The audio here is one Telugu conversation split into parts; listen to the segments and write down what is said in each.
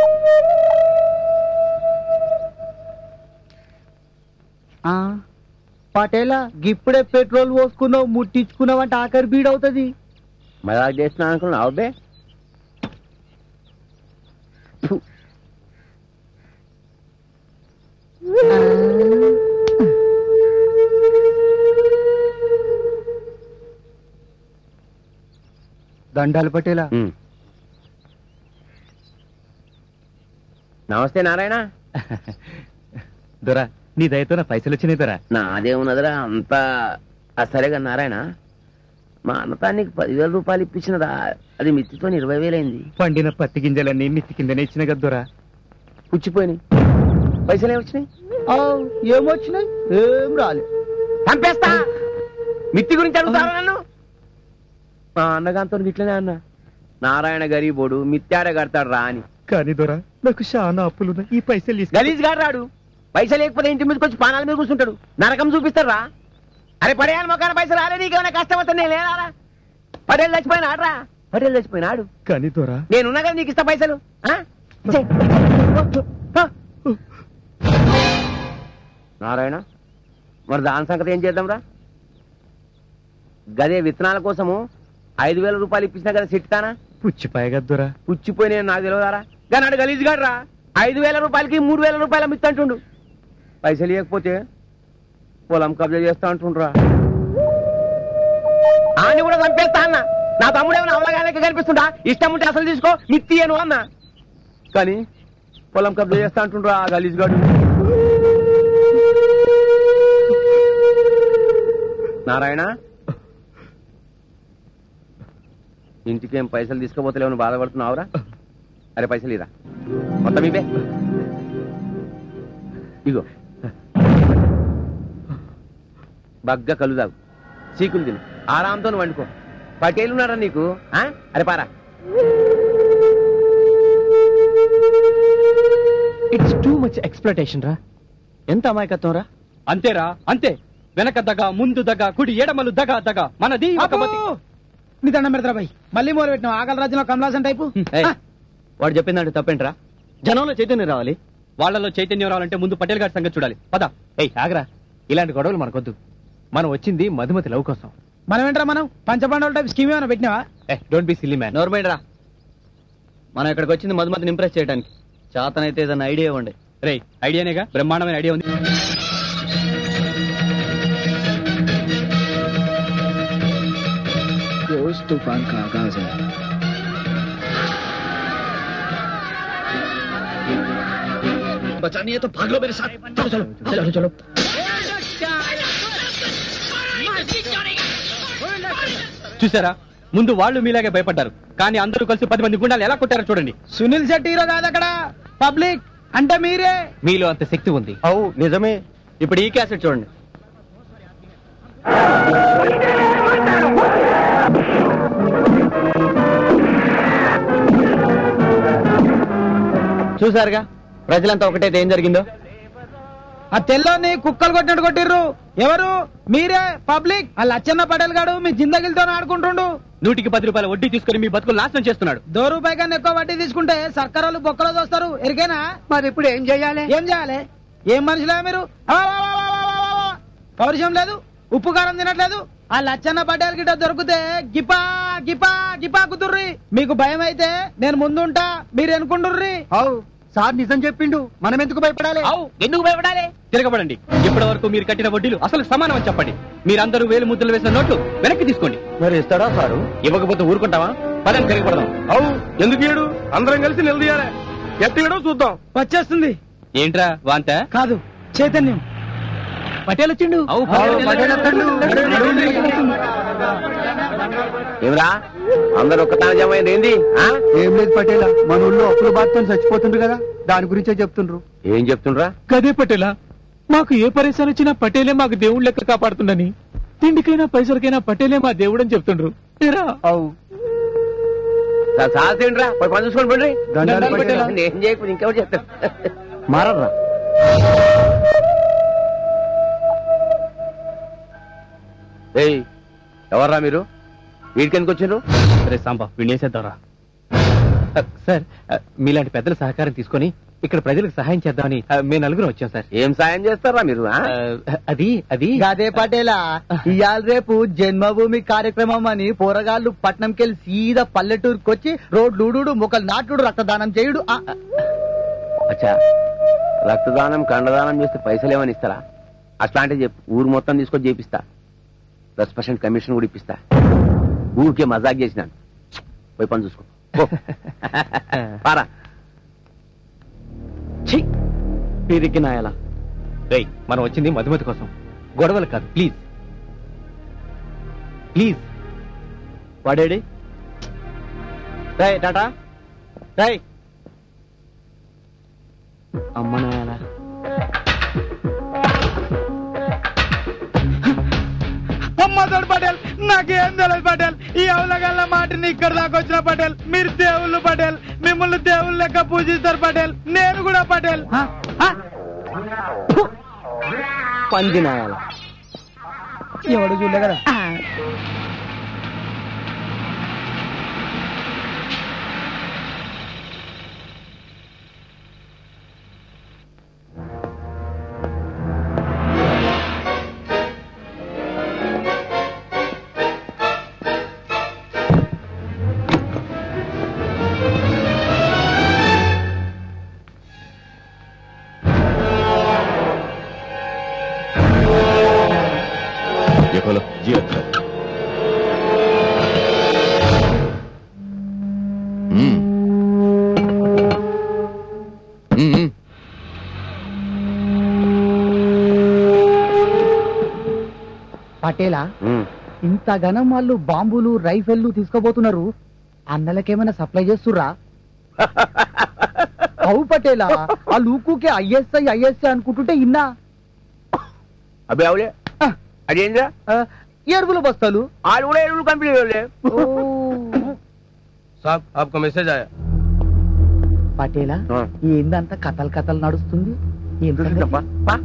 ఆ, పటేలా గిప్పుడే పెట్రోల్ పోసుకున్నావు ముట్టించుకున్నావంటే ఆఖరి బీడవుతుంది మజాక్ చేస్తున్నా అనుకున్నావు అబ్బే దండాలు పటేలా ఉమ్. నమస్తే నారాయణ దొరా నీ దయతో నా పైసలు వచ్చినాయి దొరా నాదేమున్నదిరా అంతా ఆ సరేగా నారాయణ మా అన్నతా నీకు పదివేల రూపాయలు ఇప్పించినదా అది మిత్తితో ఇరవై వేలైంది పండిన పత్తి గింజలన్నీ మిత్తి కిందనే ఇచ్చిన కదా దొరా పుచ్చిపోయినాయి పైసలు ఏమొచ్చినాయి ఆ, ఏమొచ్చినాయి ఏం రాలే చంపేస్తా మిత్తి గురించి అడుగుతారా నన్ను మా అన్నగాంతో ఇట్లనే అన్న నారాయణ గరీబోడు మిత్యాడ కడతాడు రా అని కానీ దొరా నాకు చాలా అప్పులున్నాయి ఈ పైసలు తీసుకు గలీజ్ గాడు రాడు పైసలు లేకపోతే ఇంటి మీదకి వచ్చి పానాల మీద కూర్చుంటాడు నరకం చూపిస్తాడు రా అరే పడేయాలి మొక్కన పైసలు రాలే నీకేమైనా కష్టం వస్తే నేను లేనారా పడేళ్ళు చచ్చిపోయిన ఆడరా పడేళ్ళు చచ్చిపోయినాడు కానీ దొరా నేనున్నా కదా నీకు ఇస్తా పైసలు ఆ? ఇచ్చేయ్. ఆ. నారాయణ మరి దాని సంగతి ఏం చేద్దాంరా గదే విత్తనాల కోసము ఐదు వేల రూపాయలు ఇప్పించినా కదా సిట్టానా పుచ్చిపాయ కదా దొరా పుచ్చిపోయిన నాకు తెలియదారా కానీ గలీజ్ గాడు రా ఐదు వేల రూపాయలకి మూడు వేల రూపాయలు అమ్మిత్తంటుండు పైసలు ఇవ్వకపోతే పొలం కబ్జా చేస్తా అంటుండ్రా ఆని కూడా చంపేస్తా అన్న నా తమ్ముడు ఏమైనా అవలగానే కనిపిస్తుంటా ఇష్టం ఉంటే అసలు తీసుకో మిత్తియను అన్న కానీ పొలం కబ్జా చేస్తా అంటుండ్రా ఆ గలీజ్ గాడు నారాయణ ఇంటికేం పైసలు తీసుకోపోతలేమని బాధపడుతున్నావురా అరే పైసలు ఇరా మొత్తం ఇవే ఇగో బగ్గ కలుదాగు చీకులు తిను ఆరాంతో వండుకో పటేలున్నారా నీకు ఆ? అరే పారా ఇట్స్ టూ మచ్ ఎక్స్ప్లటేషన్ రా ఎంత అమాయకత్వం రా అంతేరా అంతే వెనక దగ ముందు దగ కుడి ఎడమలు దగ దగ మనది ఒక బతి నీ దండం పెడతారా భయ్ మళ్ళీ మొదలు పెట్టినావు ఆకలి రాజ్యంలో కమలాసన్ టైపు ఏయ్, వాడు చెప్పిందంటే తప్పేంట్రా జనంలో చైతన్యం రావాలి వాళ్ళలో చైతన్యం రావాలంటే ముందు పటేల్ గారి సంగతి చూడాలి పద ఏయ్ ఆగరా ఇలాంటి గొడవలు మనకొద్దు మనం వచ్చింది మధుమతి లవ్ కోసం మనం ఏంట్రా మనం పంచపాండవుల టైప్ స్కీమ్ ఏమైనా పెట్టినావా ఏ డోంట్ బి సిల్లీ మ్యాన్ నోర్మైండ్రా మనం ఇక్కడికి వచ్చింది మధుమతిని ఇంప్రెస్ చేయడానికి చేతనైతే ఏదైనా ఐడియా ఇవ్వండి రే ఐడియానేగా బ్రహ్మాండమైన ఐడియా ఉంది उस तूफान का आगाज है बचानी है तो भाग लो मेरे साथ चलो चलो चलो चलो చూసారా ముందు వాళ్ళు మీలాగే భయపడ్డారు కానీ అందరూ కలిసి పది మంది గుండాలు ఎలా కొట్టారో చూడండి సునీల్ శెట్టి హీరో కాదు అక్కడ పబ్లిక్ అంటే మీరే మీలో అంత శక్తి ఉంది అవు నిజమే ఇప్పుడు ఈ క్యాసెట్ చూడండి చూసారుగా ప్రజలంతా ఒకటైతే ఏం జరిగిందో ఆ తెల్లోని కుక్కలు కొట్టినట్టు కొట్టిర్రు ఎవరు మీరే పబ్లిక్ ఆ లచ్చన్న పటేల్ గాడు మీ జిందగిలతో ఆడుకుంటుండు నూటికి పది రూపాయల వడ్డీ తీసుకొని మీ బతుకులు నాశనం చేస్తున్నాడు దో రూపాయి కన్నా ఎక్కువ వడ్డీ తీసుకుంటే సర్కారు వాళ్ళు బొక్కలో చూస్తారు ఎరికేనా మరి ఇప్పుడు ఏం చేయాలి ఏం చేయాలి ఏం మనుషులే మీరు ఆ, వా, వా, వా, వా, వా, వా. పౌరుషం లేదు ఉప్పు కారం తినట్లేదు ఆ లచ్చన్న పటేల్ గిట్ట దొరికితే గిపా గిపా గిపా కుదుర్రి మీకు భయం అయితే నేను ముందుంటా మీరు ఎనుకుంటుర్రి అవు సార్ నిజం చెప్పిండు మనం ఎందుకు భయపడాలి అవు ఎందుకు భయపడాలి తిరగబడండి ఇప్పటి వరకు మీరు కట్టిన వడ్డీలు అసలు సమానం అని చెప్పండి మీరందరూ వేలు ముద్రలు వేసిన నోట్లు వెనక్కి తీసుకోండి మరి ఇస్తాడా సారు ఇవ్వకపోతే ఊరుకుంటావా పదని తిరగబడదాం అవు ఎందుకు ఏడు అందరం కలిసి నిలదీయాలి ఎత్తిగడో చూద్దాం వచ్చేస్తుంది ఏంట్రా వాంత కాదు చైతన్యం పటేల్ వచ్చిండు అవు, పటేల్ వచ్చిండు. ఏమిరా అందరు ఒక్క తాను జమ అయింది ఏంది ఆ? ఏం లేదు పటేలా మన ఊళ్ళో అప్పుల బాధతో చచ్చిపోతుండ్రు కదా దాని గురించే చెప్తుండ్రు ఏం చెప్తుండ్రా కదే పటేలా మాకు ఏ పరిశ్రమ వచ్చినా పటేలే మాకు దేవుడు లెక్క కాపాడుతుండని తిండికైనా పైసలకైనా పటేలే మా దేవుడని చెప్తుండ్రు ఏరా? అవు సాసేంట్రా పోయి పని చూసుకొని పండి దండాలు పటేలా. నేను చేయకపోతే ఇంకెవరు చెప్తారు మారర్రా ఏయ్ ఎవర్రా మీరు వీడికి ఎందుకు వచ్చిండ్రు రే సాంబా వినేసేద్దారా సార్ మీలాంటి పెద్దల సహకారం తీసుకొని ఇక్కడ ప్రజలకు సహాయం చేద్దామని మేము నలుగురు వచ్చాం సార్ ఏం సాయం చేస్తారా మీరు ఆ? అది అది అదే పటేలా ఇవాళ రేపు జన్మభూమి కార్యక్రమం అని పోరగాళ్ళు పట్నంకెళ్ళి సీదా పల్లెటూరుకి వచ్చి రోడ్లు ఊడుడు మొక్కలు నాటుడు రక్తదానం చేయుడు ఆ, అచ్చా రక్తదానం కండదానం చేస్తే పైసలు ఏమని ఇస్తారా అట్లాంటివి చెప్పు ఊరు మొత్తం తీసుకొని చేపిస్తా దస్ పర్సెంట్ కమిషన్ కూడా ఇప్పిస్తా ఊరికే మజాక్ చేసినాను పోయి పని చూసుకో పో. పారా ఛీ! పిరికి నాయలా రేయ్ మనం వచ్చింది మధుమతి కోసం గొడవలు కాదు ప్లీజ్ ప్లీజ్ వాడేడి రై టాటా రై అమ్మ నాయలా అమ్మతోడు పటేల్ నాకేం తెలియదు పటేల్ ఈ అవలగల్ల మాటని ఇక్కడ దాకా వచ్చిన పటేల్ మీరు దేవుళ్ళు పటేల్ మిమ్మల్ని దేవుళ్ళు లెక్క పూజిస్తారు పటేల్ నేను కూడా పటేల్ పంది నాయాల ఎవడు చూడలే కదా ये खोलो जी अच्छा हम्म हम्म हम्म। పటేలా ఉమ్. ఇంత ఘనం వాళ్ళు బాంబులు రైఫిళ్లు తీసుకోబోతున్నారు అన్నలకేమైనా సప్లై చేస్తుర్రా అవు పటేలా ఆ లూకుకే ఐఎస్ఐ ఐఎస్ఐ అనుకుంటుంటే ఇన్నా అబ్బే అవులే అదేంద్రా ఆ, ఎరువుల బస్తాలు వాళ్ళు కూడా ఎరువులు కంపెనీ వాళ్ళే साहब आपका मैसेज आया పటేలా ఆ. ఏందంత కథలు కథలు నడుస్తుంది ఏం సంగతి? పా, పా.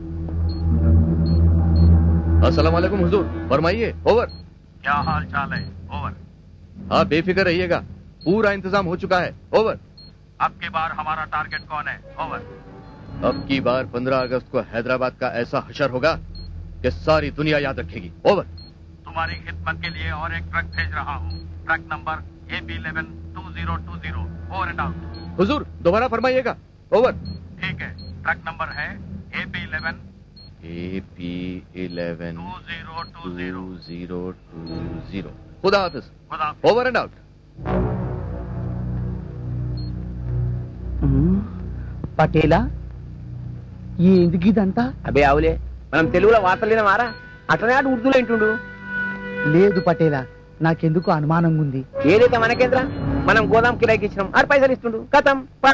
अस्सलाम वालेकुम हुजूर फरमाइए ओवर क्या हाल चाल है ओवर हाँ बेफिक्र रहिएगा पूरा इंतजाम हो चुका है ओवर अब की बार हमारा टारगेट कौन है ओवर अब की बार 15 अगस्त को हैदराबाद का ऐसा हशर होगा कि सारी दुनिया याद रखेगी ओवर तुम्हारी खिदमत के लिए और एक ट्रक भेज रहा हूँ truck number A B eleven two zero two zero over and out हुजूर दोबारा फरमाइएगा ओवर ठीक है ट्रक नंबर है A B eleven A P eleven two zero two two zero zero two zero खुदा हाफिज खुदा ओवर एंड आउट ఉమ్, పటేలా ఏంది ఇదంతా అబ్బే అవులే మనం తెలుగులో వార్తలు మారా అట్లనే ఆడు ఉర్దూలో వింటుండు లేదు పటేలా నాకెందుకు అనుమానంగా ఉంది ఏదైతే మనకేంద్రా మనం గోదాం కిరాయికి ఇచ్చినాం ఆడు పైసలు ఇస్తుండు కథం పా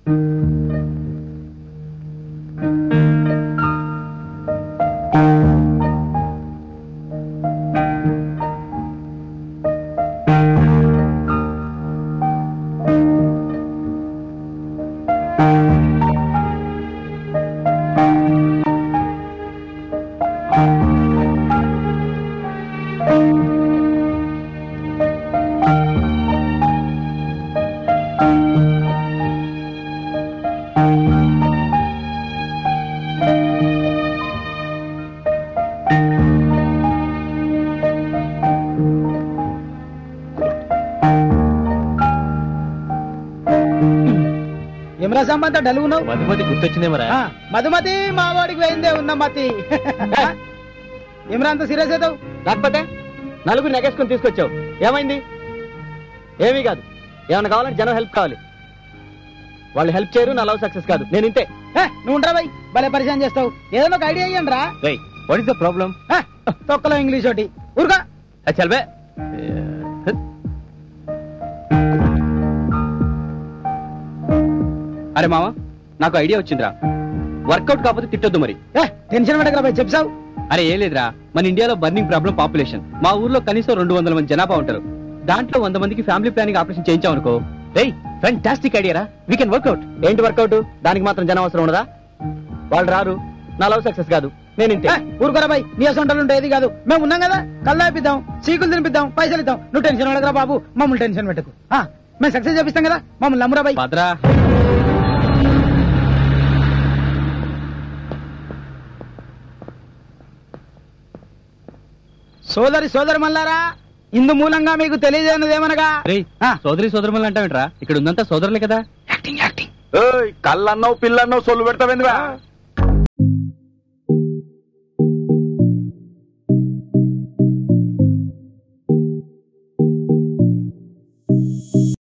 ఏమరా సంబంధ డలుగున్నావు మధుమతి గుర్తొచ్చిందేమరా ఆ, మధుమతి మా వాడికి పోయిందే ఉన్న మతి ఏమరా అంత సీరియస్ అవుతావు లేకపోతే నలుగురు నెగేసుకుని తీసుకొచ్చావు ఏమైంది ఏమీ కాదు ఏమైనా కావాలంటే జనం హెల్ప్ కావాలి వాళ్ళు హెల్ప్ చేయరు నా లవ్ సక్సెస్ కాదు నేను ఇంతే ఏ, నువ్వు ఉండరా బై భలే పరిచయం చేస్తావు ఏదైనా ఒక ఐడియా ఇయ్యండి రా రేయ్ వాట్ ఇస్ ద ప్రాబ్లం ఏ, తొక్కలో ఇంగ్లీష్ ఒకటి ఊరుగా చల్ బే అరే మామ నాకు ఐడియా వచ్చిందిరా వర్కౌట్ కాకపోతే తిట్టొద్దు మరి ఏ, టెన్షన్ పడకరా బై చెప్సావు అరే ఏ లేదురా మన ఇండియాలో బర్నింగ్ ప్రాబ్లం పాపులేషన్ మా ఊర్లో కనీసం రెండు వందల మంది జనాభా ఉంటారు దాంట్లో వంద మందికి ఫ్యామిలీ ప్లానింగ్ ఆపరేషన్ చేయించాం అనుకో రేయ్ ఫ్యాంటాస్టిక్ ఐడియా రా వీ కెన్ వర్కౌట్ ఏంటి వర్కౌట్ దానికి మాత్రం జనం అవసరం ఉండదా వాళ్ళు రారు నా లవ్ సక్సెస్ కాదు నేను ఇంతే ఏ, ఊరుకోరా బై నీ అసొంటలు ఉంటే ఏది కాదు మేము ఉన్నాం కదా కల్లా ఇప్పిద్దాం సీకులు తినిపిద్దాం పైసలు ఇద్దాం నువ్వు టెన్షన్ పడకరా బాబు మమ్మల్ని టెన్షన్ పెట్టకు ఆ, మేము సక్సెస్ చేపిస్తాం కదా మమ్మల్ని నమ్మురా బాయ్ భద్రా సోదరి సోదరి మల్లారా ఇందు మూలంగా మీకు తెలియజేయనిదేమనగా రే ఆ. సోదరి సోదరుమల్ని అంటావేంట్రా ఇక్కడ ఉందంతా సోదరులే కదా కళ్ళన్నావు పిల్లన్నావు సొల్లు పెడతావేందిరా